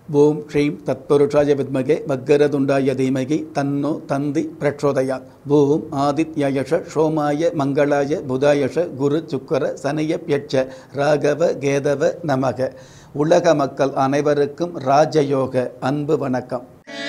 ஓம் ஸ்ரீம் தத்புருஷாய வித்மகே வக்கரதுண்டாய தீமகி தன்னோ தந்தி பிரச்சோதயாத் ஓம் ஆதித்யயஷ சோமாய மங்களாய புதாயஷ குரு சுக்கர சனியப்யட்ச ராகவ கேதவ நமக உலக மக்கள் அனைவருக்கும் ராஜயோக அன்பு வணக்கம்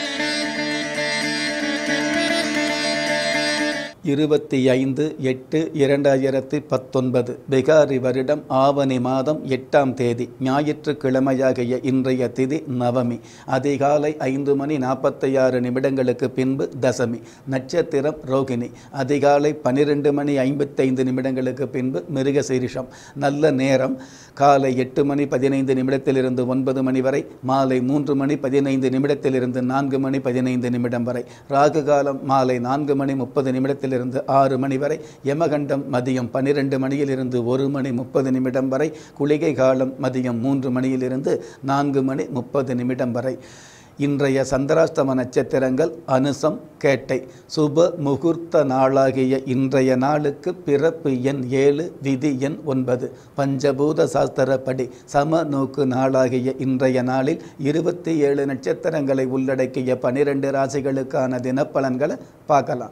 இருபத்தி ஐந்து எட்டு இரண்டாயிரத்தி பத்தொன்பது பிகாரி வருடம் ஆவணி மாதம் எட்டாம் தேதி ஞாயிற்றுக்கிழமையாகிய இன்றைய திதி நவமி அதிகாலை ஐந்து மணி நாற்பத்தி ஆறு நிமிடங்களுக்கு பின்பு தசமி நட்சத்திரம் ரோகிணி அதிகாலை பன்னிரெண்டு மணி ஐம்பத்தைந்து நிமிடங்களுக்கு பின்பு மிருகசீரிஷம் நல்ல நேரம் காலை எட்டு மணி பதினைந்து நிமிடத்திலிருந்து ஒன்பது மணி வரை மாலை மூன்று மணி பதினைந்து நிமிடத்திலிருந்து நான்கு மணி பதினைந்து நிமிடம் வரை ராகு காலம் மாலை நான்கு மணி முப்பது நிமிடத்திலிருந்து ஆறு மணி வரை யமகண்டம் மதியம் பன்னிரெண்டு மணியிலிருந்து ஒரு மணி முப்பது நிமிடம் வரை குளிகை காலம் மதியம் மூன்று மணியிலிருந்து நான்கு மணி முப்பது நிமிடம் வரை இன்றைய சந்திராஷ்டம நட்சத்திரங்கள் அனுசம் கேட்டை சுப முகூர்த்த நாளாகிய இன்றைய நாளுக்கு பிறப்பு எண் ஏழு விதி எண் ஒன்பது பஞ்சபூத சாஸ்திரப்படி சம நோக்கு நாளாகிய இன்றைய நாளில் இருபத்தி ஏழு நட்சத்திரங்களை உள்ளடக்கிய பனிரெண்டு ராசிகளுக்கான தினப்பலன்களை பார்க்கலாம்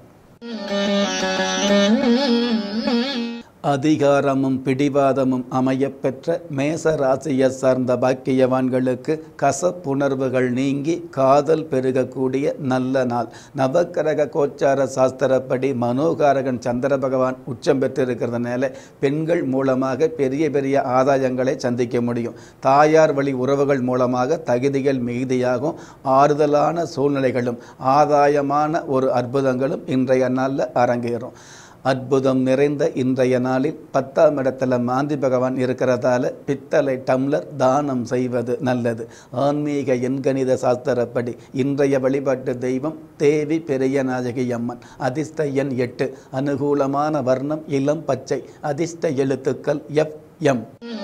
அதிகாரமும் பிடிவாதமும் அமையப்பெற்ற மேச ராசியை சார்ந்த பாக்கியவான்களுக்கு கசப்புணர்வுகள் நீங்கி காதல் பெருகக்கூடிய நல்ல நாள் நவக்கிரக கோச்சார சாஸ்திரப்படி மனோகாரகன் சந்திர பகவான் உச்சம் பெற்றிருக்கிறதுனால பெண்கள் மூலமாக பெரிய பெரிய ஆதாயங்களை சந்திக்க முடியும் தாயார் வழி உறவுகள் மூலமாக தகுதிகள் மிகுதியாகும் ஆறுதலான சூழ்நிலைகளும் ஆதாயமான ஒரு அற்புதங்களும் இன்றைய நாளில் அரங்கேறும் அற்புதம் நிறைந்த இன்றைய நாளில் பத்தாம் இடத்துல மாந்தி பகவான் இருக்கிறதால பித்தளை டம்ளர் தானம் செய்வது நல்லது ஆன்மீக எண்கணித சாஸ்திரப்படி இன்றைய வழிபாட்டு தெய்வம் தேவி பெரிய நாயகி அம்மன் அதிர்ஷ்ட எண் எட்டு அனுகூலமான வர்ணம் இளம் பச்சை அதிர்ஷ்ட எழுத்துக்கள் எஃப் எம்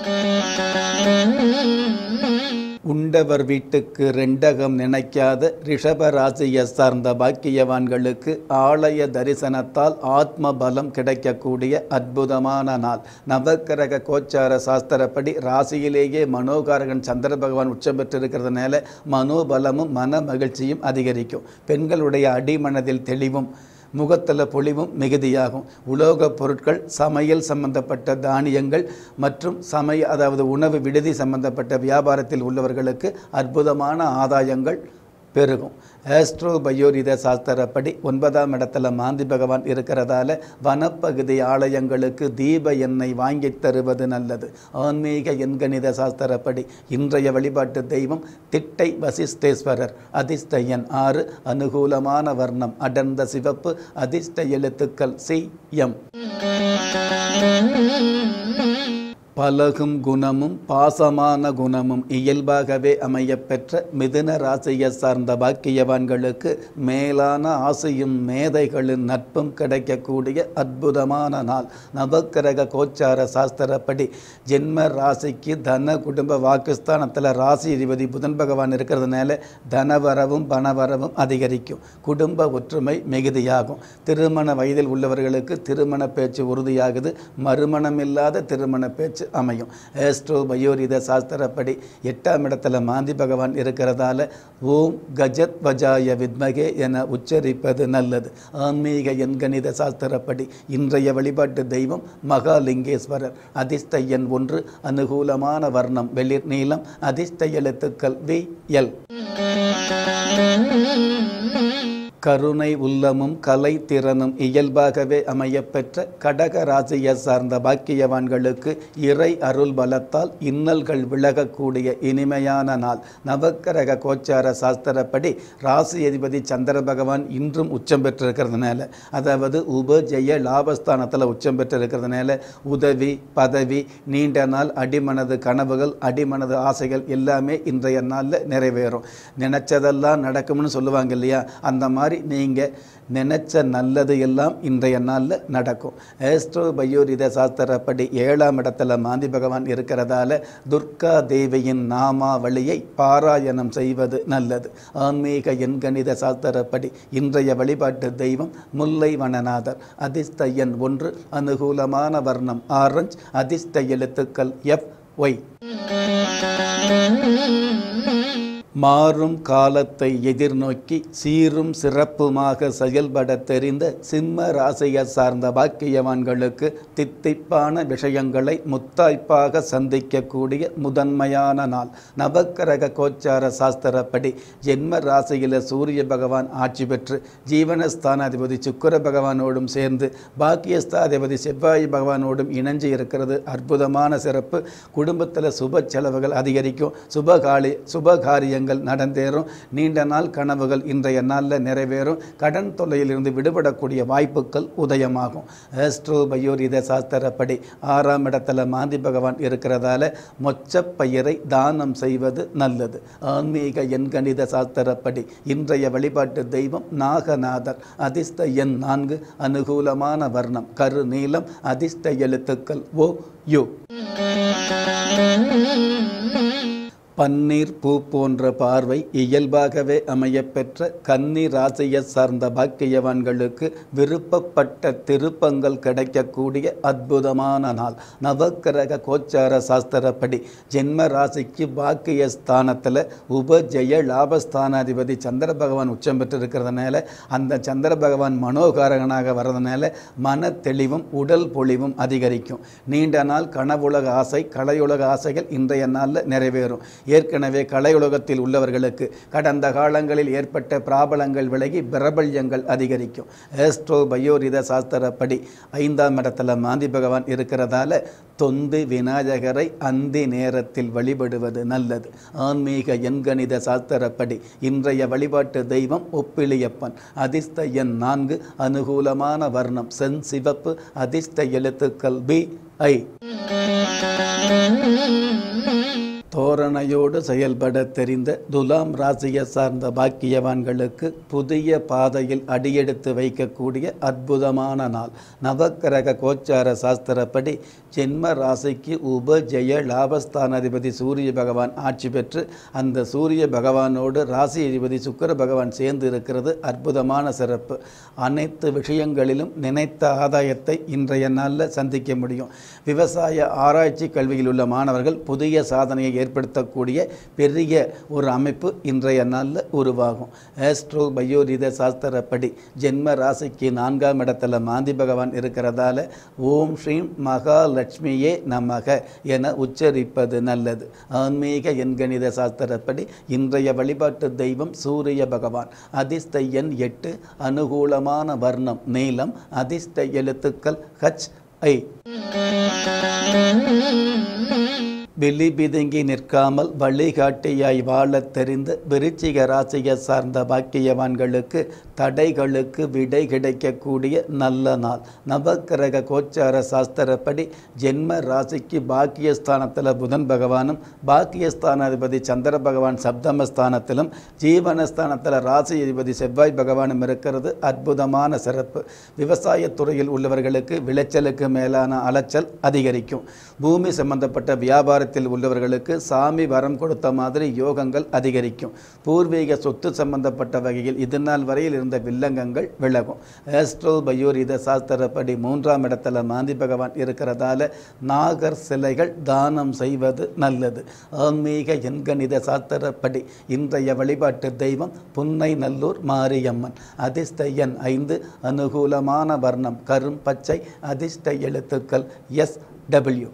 உண்டவர் வீட்டுக்கு ரெண்டகம் நினைக்காத ரிஷப ராசியை சார்ந்த பாக்கியவான்களுக்கு ஆலய தரிசனத்தால் ஆத்ம பலம் கிடைக்கக்கூடிய அற்புதமான நாள் நவக்கிரக கோச்சார சாஸ்திரப்படி ராசியிலேயே மனோகாரகன் சந்திர பகவான் உச்சம் பெற்றிருக்கிறதுனால மனோபலமும் மன மகிழ்ச்சியும் அதிகரிக்கும் பெண்களுடைய அடிமனதில் தெளிவும் முகத்தில் பொலிவும் மிகுதியாகும் உலோகப் பொருட்கள் சமையல் சம்பந்தப்பட்ட தானியங்கள் மற்றும் சமய அதாவது உணவு விடுதி சம்பந்தப்பட்ட வியாபாரத்தில் உள்ளவர்களுக்கு அற்புதமான ஆதாயங்கள் பெருகும் ஆஸ்ட்ரோ பயோரித சாஸ்திரப்படி ஒன்பதாம் இடத்துல மாந்தி பகவான் இருக்கிறதால வனப்பகுதி ஆலயங்களுக்கு தீப எண்ணெய் வாங்கி தருவது நல்லது ஆன்மீக எண்கணித சாஸ்திரப்படி இன்றைய வழிபாட்டு தெய்வம் திட்டை வசிஷ்டேஸ்வரர் அதிர்ஷ்ட எண் ஆறு அனுகூலமான வர்ணம் அடர்ந்த சிவப்பு அதிர்ஷ்ட எழுத்துக்கள் சி எம் பலகும் குணமும் பாசமான குணமும் இயல்பாகவே அமையப்பெற்ற மிதுன ராசியை சார்ந்த பாக்கியவான்களுக்கு மேலான ஆசையும் மேதைகளின் நட்பும் கிடைக்கக்கூடிய அற்புதமான நாள் நவக்கிரக கோச்சார சாஸ்திரப்படி ஜென்ம ராசிக்கு தன குடும்ப வாக்குஸ்தானத்தில் ராசி அதிபதி புதன் பகவான் இருக்கிறதுனால தனவரவும் பணவரவும் அதிகரிக்கும் குடும்ப ஒற்றுமை மிகுதியாகும் திருமண வயதில் உள்ளவர்களுக்கு திருமண பேச்சு உறுதியாகுது மறுமணமில்லாத திருமண பேச்சு அமையும் ஏஸ்ட்ரோ பயோரித சாஸ்திரப்படி எட்டாம் இடத்துல மாந்தி பகவான் இருக்கிறதால ஓம் கஜத் வஜாய வித்மகே என உச்சரிப்பது நல்லது ஆன்மீக எண்கணித சாஸ்திரப்படி இன்றைய வழிபாட்டு தெய்வம் மகாலிங்கேஸ்வரர் அதிர்ஷ்ட எண் ஒன்று அனுகூலமான வர்ணம் வெளிர் நீளம் அதிர்ஷ்ட எழுத்துக்கள் வி எல் கருணை உள்ளமும் கலை திறனும் இயல்பாகவே அமையப்பெற்ற கடக ராசியை சார்ந்த பாக்கியவான்களுக்கு இறை அருள் பலத்தால் இன்னல்கள் விலகக்கூடிய இனிமையான நாள் நவக்கிரக கோச்சார சாஸ்திரப்படி ராசி அதிபதி சந்திர பகவான் இன்றும் உச்சம் பெற்றிருக்கிறதுனால அதாவது உபஜெய லாபஸ்தானத்தில் உச்சம் பெற்றிருக்கிறதுனால உதவி பதவி நீண்ட நாள் அடிமனது கனவுகள் அடிமனது ஆசைகள் எல்லாமே இன்றைய நாளில் நிறைவேறும் நினைச்சதெல்லாம் நடக்கும்னு சொல்லுவாங்க இல்லையா அந்த மாதிரி நீங்கள் நினைச்ச நல்லது எல்லாம் இன்றைய நாளில் நடக்கும் ஏஸ்ட்ரோ பயோரித சாஸ்திரப்படி ஏழாம் இடத்துல மாந்தி பகவான் இருக்கிறதால துர்கா தேவியின் நாமாவளியை பாராயணம் செய்வது நல்லது ஆன்மீக எண்கணித சாஸ்திரப்படி இன்றைய வழிபாட்டு தெய்வம் முல்லை வனநாதர் அதிர்ஷ்ட எண் ஒன்று அனுகூலமான வர்ணம் ஆரஞ்ச் அதிர்ஷ்ட எழுத்துக்கள் எஃப் ஒய் மாறும் காலத்தை எதிர்நோக்கி சீரும் சிறப்புமாக செயல்பட தெரிந்த சிம்ம ராசியை சார்ந்த பாக்கியவான்களுக்கு தித்திப்பான விஷயங்களை முத்தாய்ப்பாக சந்திக்கக்கூடிய முதன்மையான நாள் நவக்கிரக கோச்சார சாஸ்திரப்படி ஜென்ம ராசியில் சூரிய பகவான் ஆட்சி பெற்று ஜீவனஸ்தானாதிபதி சுக்கர பகவானோடும் சேர்ந்து பாக்கியஸ்தாதிபதி செவ்வாய் பகவானோடும் இணைஞ்சு இருக்கிறது அற்புதமான சிறப்பு குடும்பத்தில் சுப செலவுகள் அதிகரிக்கும் சுபகாலி சுபகாரியங்கள் நடந்தேறும் நீண்ட நாள் கனவுகள் இன்றைய நாளில் நிறைவேறும் கடன் தொல்லையிலிருந்து விடுபடக்கூடிய வாய்ப்புகள் உதயமாகும் ஆஸ்ட்ரோ பயோரித சாஸ்திரப்படி ஆறாம் இடத்துல மாந்தி பகவான் இருக்கிறதால மொச்சப்பயிரை தானம் செய்வது நல்லது ஆன்மீக எண்கணித சாஸ்திரப்படி இன்றைய வழிபாட்டு தெய்வம் நாகநாதர் அதிர்ஷ்ட எண் நான்கு அனுகூலமான வர்ணம் கரு நீளம் அதிர்ஷ்ட எழுத்துக்கள் ஓ யு பன்னீர் பூ போன்ற பார்வை இயல்பாகவே அமையப்பெற்ற கன்னி ராசியை சார்ந்த பாக்கியவான்களுக்கு விருப்பப்பட்ட திருப்பங்கள் கிடைக்கக்கூடிய அற்புதமான நாள் நவக்கிரக கோச்சார சாஸ்திரப்படி ஜென்ம ராசிக்கு பாக்கிய ஸ்தானத்தில் உபஜெய லாபஸ்தானாதிபதி சந்திர பகவான் உச்சம் பெற்றிருக்கிறதுனால அந்த சந்திர பகவான் மனோகாரகனாக வர்றதுனால மன தெளிவும் உடல் பொலிவும் அதிகரிக்கும் நீண்ட நாள் கனவுலக ஆசை கலையுலக ஆசைகள் இன்றைய நாளில் நிறைவேறும் ஏற்கனவே கலையுலகத்தில் உள்ளவர்களுக்கு கடந்த காலங்களில் ஏற்பட்ட பிராபலங்கள் விலகி பிரபல்யங்கள் அதிகரிக்கும் ஏஸ்ட்ரோ பயோரித சாஸ்திரப்படி ஐந்தாம் இடத்துல மாந்தி பகவான் இருக்கிறதால தொந்து விநாயகரை அந்தி நேரத்தில் வழிபடுவது நல்லது ஆன்மீக எண்கணித சாஸ்திரப்படி இன்றைய வழிபாட்டு தெய்வம் ஒப்பிலியப்பன் அதிர்ஷ்ட எண் நான்கு அனுகூலமான வர்ணம் சென் சிவப்பு அதிர்ஷ்ட எழுத்துக்கள் பி ஐ தோரணையோடு செயல்பட தெரிந்த துலாம் ராசியை சார்ந்த பாக்கியவான்களுக்கு புதிய பாதையில் அடியெடுத்து வைக்கக்கூடிய அற்புதமான நாள் நவக்கிரக கோச்சார சாஸ்திரப்படி ஜென்ம ராசிக்கு உப ஜெய லாபஸ்தானாதிபதி சூரிய பகவான் ஆட்சி பெற்று அந்த சூரிய பகவானோடு ராசி அதிபதி சுக்கர பகவான் சேர்ந்து இருக்கிறது அற்புதமான சிறப்பு அனைத்து விஷயங்களிலும் நினைத்த ஆதாயத்தை இன்றைய நாளில் சந்திக்க முடியும் விவசாய ஆராய்ச்சி கல்வியில் உள்ள மாணவர்கள் புதிய சாதனையை ஏற்படுத்தக்கூடிய பெரிய ஒரு அமைப்பு இன்றைய நாளில் உருவாகும் ஆஸ்ட்ரோ பயோரித சாஸ்திரப்படி ஜென்ம ராசிக்கு நான்காம் இடத்துல மாந்தி பகவான் இருக்கிறதால ஓம் ஸ்ரீம் மகாலட்சுமியே நமக என உச்சரிப்பது நல்லது ஆன்மீக எண்கணித சாஸ்திரப்படி இன்றைய வழிபாட்டு தெய்வம் சூரிய பகவான் அதிர்ஷ்ட எண் எட்டு அனுகூலமான வர்ணம் நீளம் அதிர்ஷ்ட எழுத்துக்கள் ஹச் ஐ விழி பிதுங்கி நிற்காமல் வழிகாட்டியாய் வாழத் தெரிந்த விருச்சிக ராசியை சார்ந்த பாக்கியவான்களுக்கு தடைகளுக்கு விடை கிடைக்கக்கூடிய நல்ல நாள் நவக்கிரக கோச்சார சாஸ்திரப்படி ஜென்ம ராசிக்கு பாக்கியஸ்தானத்தில் புதன் பகவானும் பாக்கியஸ்தானாதிபதி சந்திர பகவான் சப்தமஸ்தானத்திலும் ஜீவனஸ்தானத்தில் ராசி அதிபதி செவ்வாய் பகவானும் இருக்கிறது அற்புதமான சிறப்பு விவசாயத்துறையில் உள்ளவர்களுக்கு விளைச்சலுக்கு மேலான அலைச்சல் அதிகரிக்கும் பூமி சம்பந்தப்பட்ட வியாபாரத்தில் உள்ளவர்களுக்கு சாமி வரம் கொடுத்த மாதிரி யோகங்கள் அதிகரிக்கும் பூர்வீக சொத்து சம்பந்தப்பட்ட வகையில் இது நாள் வரையில் இருந்த வில்லங்கங்கள் விலகும் ஆஸ்ட்ரோ பயோரித சாஸ்திரப்படி மூன்றாம் இடத்துல மாந்தி பகவான் இருக்கிறதால நாகர் சிலைகள் தானம் செய்வது நல்லது ஆன்மீக எண்கணித சாஸ்திரப்படி இன்றைய வழிபாட்டு தெய்வம் புன்னை நல்லூர் மாரியம்மன் அதிர்ஷ்ட எண் ஐந்து அனுகூலமான வர்ணம் கரும் பச்சை அதிர்ஷ்ட எழுத்துக்கள் எஸ் டபிள்யூ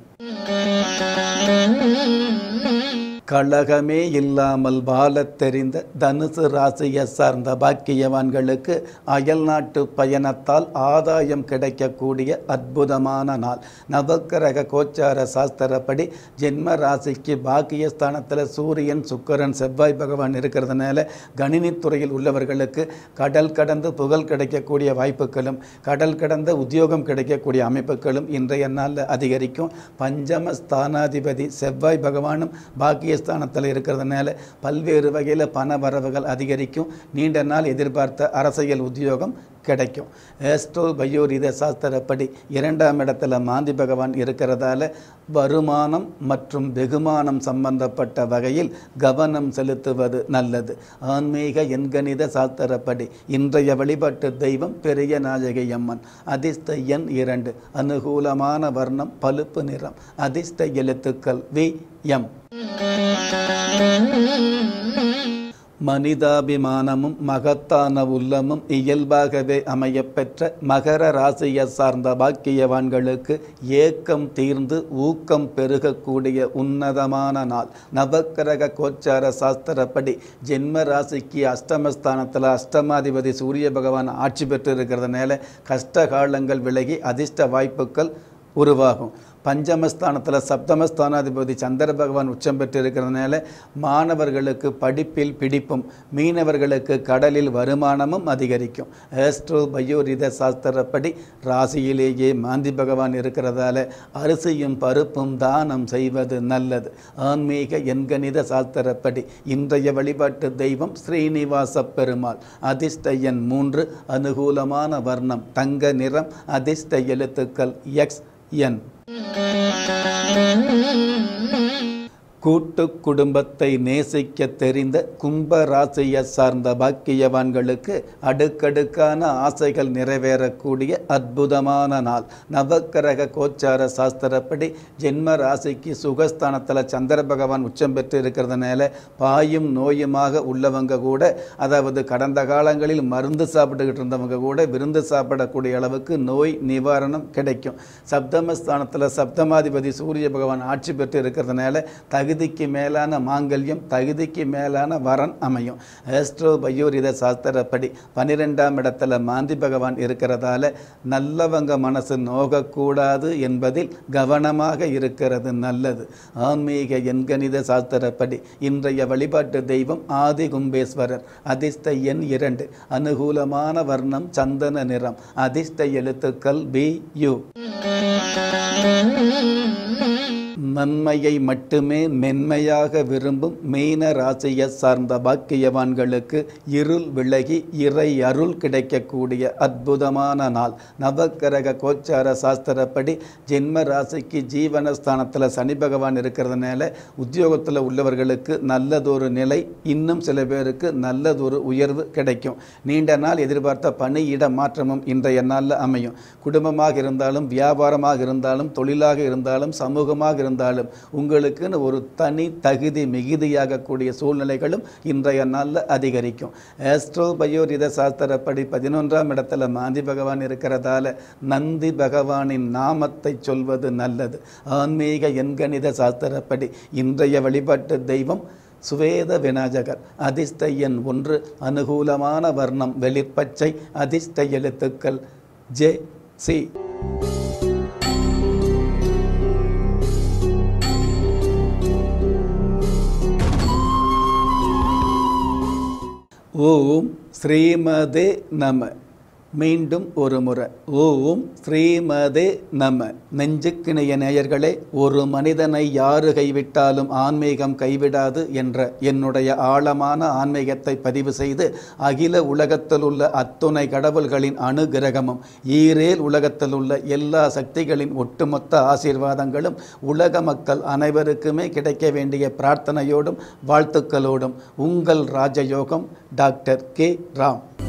கழகமே இல்லாமல் வாழத் தெரிந்த தனுசு ராசியை சார்ந்த பாக்கியவான்களுக்கு அயல்நாட்டு பயணத்தால் ஆதாயம் கிடைக்கக்கூடிய அற்புதமான நாள் நவக்கிரக கோச்சார சாஸ்திரப்படி ஜென்ம ராசிக்கு பாக்கியஸ்தானத்தில் சூரியன் சுக்கரன் செவ்வாய் பகவான் இருக்கிறதுனால கணினித்துறையில் உள்ளவர்களுக்கு கடல் கடந்து புகழ் கிடைக்கக்கூடிய வாய்ப்புகளும் கடல் கடந்த உத்தியோகம் கிடைக்கக்கூடிய அமைப்புகளும் இன்றைய நாளில் அதிகரிக்கும் பஞ்சம ஸ்தானாதிபதி செவ்வாய் பகவானும் பாக்கியஸ்தானத்தில் இருக்கிறதுனால பல்வேறு வகையில் பண வரவுகள் அதிகரிக்கும் நீண்ட நாள் எதிர்பார்த்த அரசியல் உத்தியோகம் கிடைக்கும் ஏஸ்ட்ரோ பயோரித சாஸ்திரப்படி இரண்டாம் இடத்துல மாந்தி பகவான் இருக்கிறதால வருமானம் மற்றும் வெகுமானம் சம்பந்தப்பட்ட வகையில் கவனம் செலுத்துவது நல்லது ஆன்மீக எண்கணித சாஸ்திரப்படி இன்றைய வழிபாட்டு தெய்வம் பெரிய நாயகி அம்மன் அதிர்ஷ்ட எண் இரண்டு அனுகூலமான வர்ணம் பழுப்பு நிறம் அதிர்ஷ்ட எழுத்துக்கள் வி எம் மனிதாபிமானமும் மகத்தான உள்ளமும் இயல்பாகவே அமையப்பெற்ற மகர ராசியை சார்ந்த பாக்கியவான்களுக்கு ஏக்கம் தீர்ந்து ஊக்கம் பெருகக்கூடிய உன்னதமான நாள் நவக்கிரக கோச்சார சாஸ்திரப்படி ஜென்ம ராசிக்கு அஷ்டமஸ்தானத்தில் அஷ்டமாதிபதி சூரிய பகவான் ஆட்சி பெற்று இருக்கிறதுனால கஷ்ட காலங்கள் விலகி அதிர்ஷ்ட வாய்ப்புகள் உருவாகும் பஞ்சமஸ்தானத்தில் சப்தமஸ்தானாதிபதி சந்திர பகவான் உச்சம் பெற்று இருக்கிறதுனால மாணவர்களுக்கு படிப்பில் பிடிப்பும் மீனவர்களுக்கு கடலில் வருமானமும் அதிகரிக்கும் ஆஸ்ட்ரோ பயோரித சாஸ்திரப்படி ராசியிலேயே மாந்தி பகவான் இருக்கிறதால அரிசியும் பருப்பும் தானம் செய்வது நல்லது ஆன்மீக எண்கணித சாஸ்திரப்படி இன்றைய வழிபாட்டு தெய்வம் ஸ்ரீனிவாச பெருமாள் அதிர்ஷ்ட எண் மூன்று அனுகூலமான வர்ணம் தங்க நிறம் அதிர்ஷ்ட எழுத்துக்கள் எக்ஸ் என் கூட்டு குடும்பத்தை நேசிக்க தெரிந்த கும்ப ராசியை சார்ந்த பாக்கியவான்களுக்கு அடுக்கடுக்கான ஆசைகள் நிறைவேறக்கூடிய அற்புதமான நாள் நவக்கிரக கோச்சார சாஸ்திரப்படி ஜென்ம ராசிக்கு சுகஸ்தானத்தில் சந்திர பகவான் உச்சம் பெற்று இருக்கிறதுனால பாயும் நோயுமாக உள்ளவங்க கூட அதாவது கடந்த காலங்களில் மருந்து சாப்பிட்டுக்கிட்டு இருந்தவங்க கூட விருந்து சாப்பிடக்கூடிய அளவுக்கு நோய் நிவாரணம் கிடைக்கும் சப்தமஸ்தானத்தில் சப்தமாதிபதி சூரிய பகவான் ஆட்சி பெற்று இருக்கிறதுனால தகுதிக்கு மேலான மாங்கல்யம் தகுதிக்கு மேலான வரன் அமையும் ஆஸ்ட்ரோ பயோரித சாஸ்திரப்படி பன்னிரெண்டாம் இடத்துல மாந்தி பகவான் இருக்கிறதால நல்லவங்க மனசு நோகக்கூடாது என்பதில் கவனமாக இருக்கிறது நல்லது ஆன்மீக எண்கணித சாஸ்திரப்படி இன்றைய வழிபாட்டு தெய்வம் ஆதி கும்பேஸ்வரர் அதிர்ஷ்ட எண் இரண்டு அனுகூலமான வர்ணம் சந்தன நிறம் அதிர்ஷ்ட எழுத்துக்கள் பி யு நன்மையை மட்டுமே மென்மையாக விரும்பும் மீன ராசியை சார்ந்த பாக்கியவான்களுக்கு இருள் விலகி இறை அருள் கிடைக்கக்கூடிய அற்புதமான நாள் நவக்கிரக கோச்சார சாஸ்திரப்படி ஜென்ம ராசிக்கு ஜீவனஸ்தானத்தில் சனி பகவான் இருக்கிறதுனால உத்தியோகத்தில் உள்ளவர்களுக்கு நல்லதொரு நிலை இன்னும் சில பேருக்கு நல்லதொரு உயர்வு கிடைக்கும் நீண்ட நாள் எதிர்பார்த்த பணியிட மாற்றமும் இன்றைய நாளில் அமையும் குடும்பமாக இருந்தாலும் வியாபாரமாக இருந்தாலும் தொழிலாக இருந்தாலும் சமூகமாக இருந்தாலும் உங்களுக்குன்னு ஒரு தனி தகுதி மிகுதியாகக்கூடிய சூழ்நிலைகளும் இன்றைய நாளில் அதிகரிக்கும் ஆஸ்ட்ரோ பயோரித சாஸ்திரப்படி பதினொன்றாம் இடத்துல மாந்தி பகவான் இருக்கிறதால நந்தி பகவானின் நாமத்தை சொல்வது நல்லது ஆன்மீக எண்கணித சாஸ்திரப்படி இன்றைய வழிபாட்டு தெய்வம் சுவேத விநாயகர் அதிர்ஷ்ட எண் ஒன்று அனுகூலமான வர்ணம் வெளிர்பச்சை அதிர்ஷ்ட எழுத்துக்கள் ஜே சி ஓம் ஸ்ரீமதே நம மீண்டும் ஒரு முறை ஓம் ஸ்ரீமதே நம நெஞ்சுக்கிணைய நேயர்களே ஒரு மனிதனை யாரு கைவிட்டாலும் ஆன்மீகம் கைவிடாது என்ற என்னுடைய ஆழமான ஆன்மீகத்தை பதிவு செய்து அகில உலகத்தில் உள்ள அத்துணை கடவுள்களின் அனுகிரகமும் ஈரேல் உலகத்தில் உள்ள எல்லா சக்திகளின் ஒட்டுமொத்த ஆசீர்வாதங்களும் உலக மக்கள் அனைவருக்குமே கிடைக்க வேண்டிய பிரார்த்தனையோடும் வாழ்த்துக்களோடும் உங்கள் ராஜயோகம் டாக்டர் கே ராம்